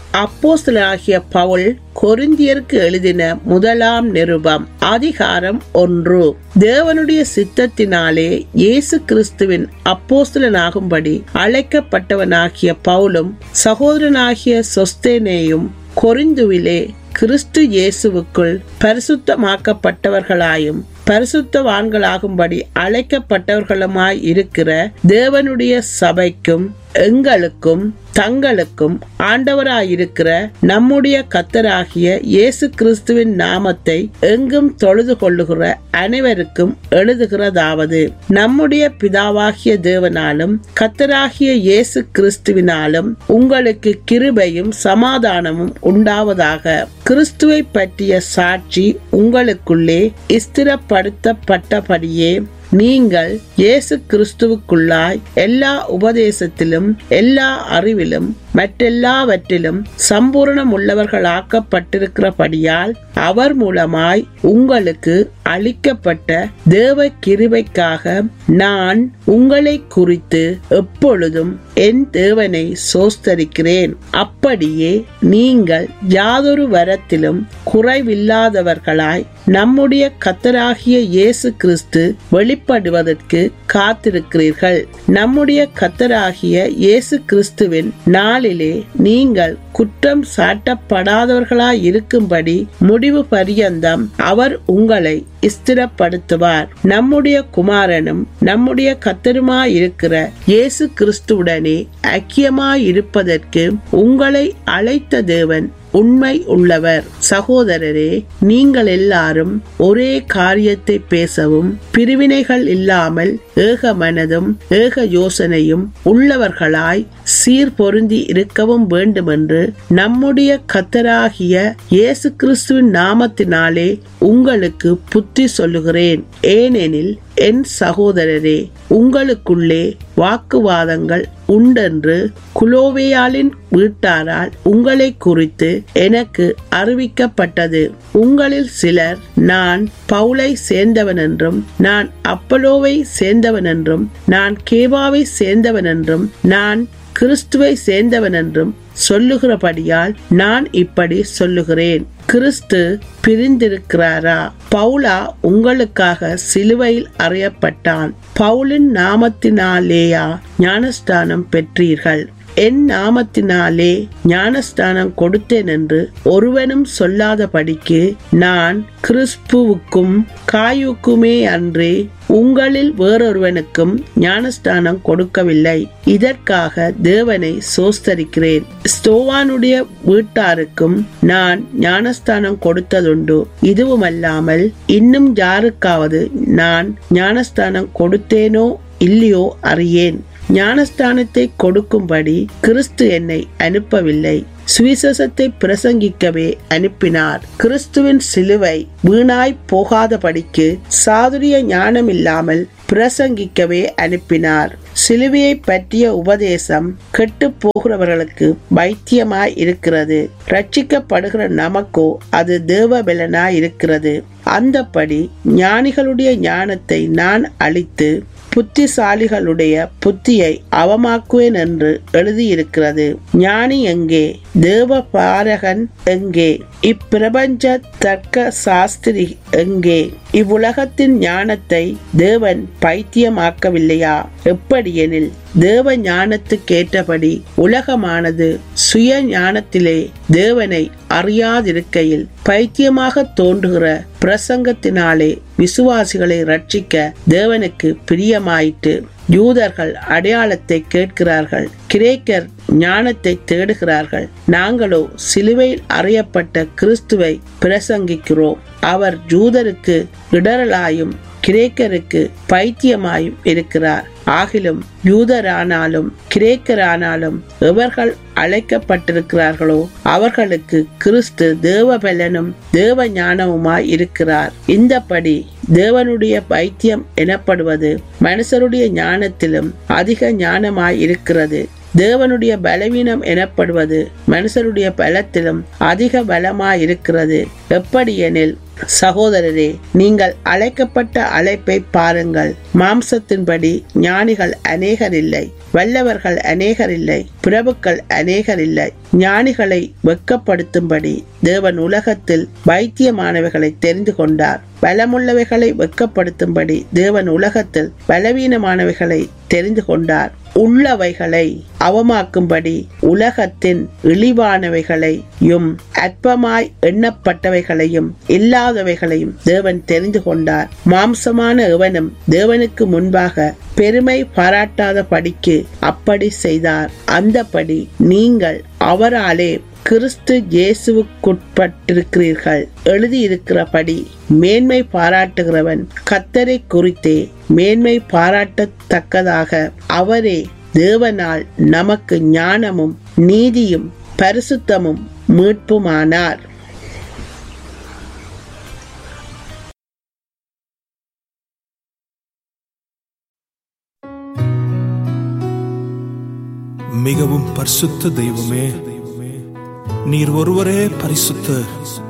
அப்போஸ்தலனாகிய பவுல் கொரிந்தியருக்கு எழுதின முதலாம் நிருபம் அதிகாரம் ஒன்று தேவனுடைய சித்தத்தினாலே இயேசு கிறிஸ்துவின் அப்போஸ்தலனாகும்படி அழைக்கப்பட்டவனாகிய பவுலும் சகோதரனாகிய சொஸ்தேனேயும் கொரிந்துவிலே கிறிஸ்து இயேசுவுக்குள் பரிசுத்தமாக்கப்பட்டவர்களாயும் பரிசுத்தவான்களாகும்படி அழைக்கப்பட்டவர்களுமாய் இருக்கிற தேவனுடைய சபைக்கும் எங்களுக்கும் தங்களுக்கும் ஆண்டவராயிருக்கிற நம்முடைய கத்தராகிய இயேசு கிறிஸ்துவின் நாமத்தை எங்கும் தொழுது கொள்ளுகிற அனைவருக்கும் எழுதுகிறதாவது நம்முடைய பிதாவாகிய தேவனாலும் கத்தராகிய இயேசு கிறிஸ்துவினாலும் உங்களுக்கு கிருபையும் சமாதானமும் உண்டாவதாக கிறிஸ்துவை பற்றிய சாட்சி உங்களுக்குள்ளே ஸ்திரப்படுத்தப்பட்டபடியே நீங்கள் இயேசு கிறிஸ்துவுக்குள்ளாய் எல்லா உபதேசத்திலும் எல்லா அறிவிலும் மற்றெல்லாவற்றிலும் சம்பூரணம் உள்ளவர்களாக்கப்பட்டிருக்கிறபடியால் அவர் மூலமாய் உங்களுக்கு அளிக்கப்பட்ட தேவ கிருபைக்காக நான் உங்களை குறித்து எப்பொழுதும் என் தேவனை சோஸ்தரிக்கிறேன் அப்படியே நீங்கள் யாதொரு வரத்திலும் குறைவில்லாதவர்களாய் நம்முடைய கத்தராகிய இயேசு கிறிஸ்து வெளிப்படுவதற்கு காத்திருக்கிறீர்கள் நம்முடைய கத்தராகிய இயேசு கிறிஸ்துவின் நாளிலே நீங்கள் குற்றம் சாட்டப்படாதவர்களாய் இருக்கும்படி முடிவு பரியந்தம் அவர் உங்களை ஸ்திரப்படுத்துவார் நம்முடைய குமாரனும் நம்முடைய கத்தருமாயிருக்கிற இயேசு கிறிஸ்துவுடனே ஐக்கியமாயிருப்பதற்கு உங்களை அழைத்த தேவன் உண்மை உள்ளவர் சகோதரரே நீங்கள் எல்லாரும் ஒரே காரியத்தை பேசவும் பிரிவினைகள் இல்லாமல் ஏக மனதும் ஏக யோசனையும் உள்ளவர்களாய் சீர் பொருந்தி இருக்கவும் வேண்டுமென்று நம்முடைய கத்தராகிய இயேசு கிறிஸ்துவின் நாமத்தினாலே உங்களுக்கு புத்தி சொல்லுகிறேன் ஏனெனில் என் சகோதரரே உங்களுக்குள்ளே வாக்குவாதங்கள் உண்டென்று குலோவேயாலின் வீட்டாரால் உங்களை குறித்து எனக்கு அறிவிக்கப்பட்டது உங்களில் சிலர் நான் பவுலை சேர்ந்தவன் என்றும் நான் அப்பலோவை சேர்ந்தவன் என்றும் நான் கேபாவை சேர்ந்தவன் என்றும் நான் கிறிஸ்துவை சேர்ந்தவன் என்றும் சொல்லுகிறபடியால் நான் இப்படி சொல்லுகிறேன் கிறிஸ்து பிரிந்திருக்கிறாரா பவுலா உங்களுக்காக சிலுவையில் அறியப்பட்டான் பவுலின் நாமத்தினாலேயா ஞானஸ்தானம் பெற்றீர்கள் என் நாமத்தினாலே ஞானஸ்தானம் கொடுத்தேன் என்று ஒருவனும் சொல்லாதபடிக்கு நான் கிறிஸ்புவுக்கும் காயுக்குமே அன்றே உங்களில் வேறொருவனுக்கும் ஞானஸ்தானம் கொடுக்கவில்லை இதற்காக தேவனை சோஸ்தரிக்கிறேன் ஸ்தோவானுடைய வீட்டாருக்கும் நான் ஞானஸ்தானம் கொடுத்ததுண்டு இதுவுமல்லாமல் இன்னும் யாருக்காவது நான் ஞானஸ்தானம் கொடுத்தேனோ இல்லையோ அறியேன் ஞானஸ்தானத்தை கொடுக்கும்படி கிறிஸ்து என்னை அனுப்பவில்லை சுவிசேஷத்தை பிரசங்கிக்கவே அனுப்பினார் கிறிஸ்துவின் சிலுவை வீணாய் போகாதபடிக்கு சாதுரிய ஞானம் இல்லாமல் பிரசங்கிக்கவே அனுப்பினார் சிலுவையை பற்றிய உபதேசம் கெட்டு போகிறவர்களுக்கு வைத்தியமாய் இருக்கிறது ரட்சிக்கப்படுகிற நமக்கோ அது தேவபலனாய் இருக்கிறது அந்தப்படி ஞானிகளுடைய ஞானத்தை நான் அளித்து புத்திசாலிகளுடைய புத்தியை அவமாக்குவேன் என்று எழுதியிருக்கிறது ஞானி எங்கே தேவ பாரகன் எங்கே இப்பிரபஞ்ச தர்க்க சாஸ்திரி எங்கே இவ்வுலகத்தின் ஞானத்தை தேவன் பைத்தியமாக்கவில்லையா எப்படியெனில் தேவ ஞானத்துக்கேற்றபடி உலகமானது சுய ஞானத்திலே தேவனை அறியாதிருக்கையில் பைத்தியமாக தோன்றுகிற பிரசங்கத்தினாலே விசுவாசிகளை ரட்சிக்க தேவனுக்கு பிரியமாயிற்று யூதர்கள் அடையாளத்தை கேட்கிறார்கள் கிரேக்கர் ஞானத்தை தேடுகிறார்கள் நாங்களோ சிலுவையில் அறியப்பட்ட கிறிஸ்துவை பிரசங்கிக்கிறோம் அவர் யூதருக்கு இடரலாயும் கிரேக்கருக்கு பைத்தியமாயும் இருக்கிறார் ஆகிலும் யூதரானாலும் கிரேக்கரானாலும் எவர்கள் அழைக்கப்பட்டிருக்கிறார்களோ அவர்களுக்கு கிறிஸ்து தேவபலனும் தேவ ஞானமுமாய் இருக்கிறார் இந்தப்படி தேவனுடைய பைத்தியம் எனப்படுவது மனுஷருடைய ஞானத்திலும் அதிக ஞானமாய் இருக்கிறது தேவனுடைய பலவீனம் எனப்படுவது மனுஷருடைய பலத்திலும் அதிக பலமாயிருக்கிறது எப்படியெனில் சகோதரரே நீங்கள் அழைக்கப்பட்ட அழைப்பை பாருங்கள் மாம்சத்தின்படி ஞானிகள் அநேகர் இல்லை வல்லவர்கள் அநேகர் இல்லை பிரபுக்கள் அநேகர் இல்லை ஞானிகளை வெட்கப்படுத்தும்படி தேவன் உலகத்தில் வைத்தியமானவைகளை தெரிந்து கொண்டார் பலமுள்ளவைகளை வெட்கப்படுத்தும்படி தேவன் உலகத்தில் பலவீனமானவைகளை தெரிந்து கொண்டார் உள்ளவைகளை அவமாக்கும்படி உலகத்தின் இழிவானவைகளையும் அற்பமாய் எண்ணப்பட்டவைகளையும் இல்லாதவைகளையும் தேவன் தெரிந்து கொண்டார் மாம்சமான எவனும் தேவனுக்கு முன்பாக பெருமை பாராட்டாத படிக்கு அப்படி செய்தார் அந்தபடி நீங்கள் அவராலே கிறிஸ்து இயேசுவுக்குட்பட்டிருக்கிறீர்கள் எழுதியிருக்கிறபடி மேன்மை பாராட்டுகிறவன் கத்தரை குறித்தே மேன்மை பாராட்டத்தக்கதாக அவரே தேவனால் நமக்கு ஞானமும் நீதியும் பரிசுத்தமும் மீட்புமானார் மிகவும் பரிசுத்த தெய்வமே நீர் ஒருவரே பரிசுத்தர்